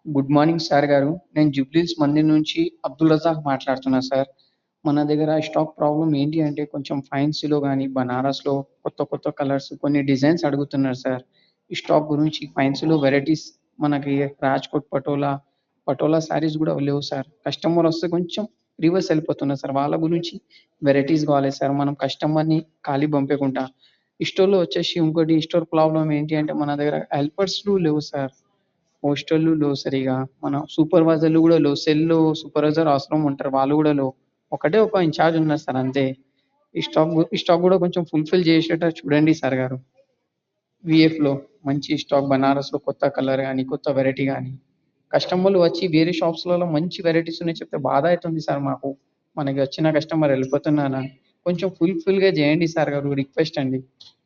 good morning sir గారు నేను జూబ్లీస్ మంది నుంచి అబ్దుల్ రజాక్ మాట్లాడుతున్నా సార్ మన దగ్గర స్టాక్ ప్రాబ్లం ఏంటి అంటే కొంచెం ఫైన్సీలో కానీ బనారస్లో కొత్త కొత్త కలర్స్ కొన్ని డిజైన్స్ అడుగుతున్నారు సార్ ఈ స్టాక్ గురించి ఫైన్సీలో వెరైటీస్ మనకి రాజ్కోట్ పటోలా పటోలా శారీస్ కూడా లేవు సార్ కస్టమర్ వస్తే కొంచెం రివర్స్ వెళ్ళిపోతున్నారు సార్ వాళ్ళ గురించి వెరైటీస్ కావాలి సార్ మనం కస్టమర్ని ఖాళీ పంపకుండా ఈ స్టోర్లో వచ్చేసి ఇంకోటి ఈ స్టోర్ ప్రాబ్లం ఏంటి అంటే మన దగ్గర హెల్పర్స్లు లేవు సార్ పోస్టర్లు లేవు సరిగా మన సూపర్వైజర్లు కూడా లేవు సెల్లో సూపర్వైజర్ అవసరం ఉంటారు వాళ్ళు కూడా లేవు ఒకటే ఒక ఇన్ఛార్జ్ ఉన్నారు సార్ అంతే ఈ స్టాక్ గు- ఈ స్టాక్ కూడా కొంచెం ఫుల్ఫిల్ చేసేట చూడండి సార్ గారు విఎఫ్లో మంచి స్టాక్ బనారస్లో కొత్త కలర్ కానీ కొత్త వెరైటీ కానీ కస్టమర్లు వచ్చి వేరే షాప్స్లలో మంచి వెరైటీస్ ఉన్నాయి చెప్తే బాధ అవుతుంది సార్ మాకు మనకి వచ్చిన కస్టమర్ వెళ్ళిపోతున్నారా కొంచెం ఫుల్ఫిల్గా చేయండి సార్ గారు రిక్వెస్ట్ అండి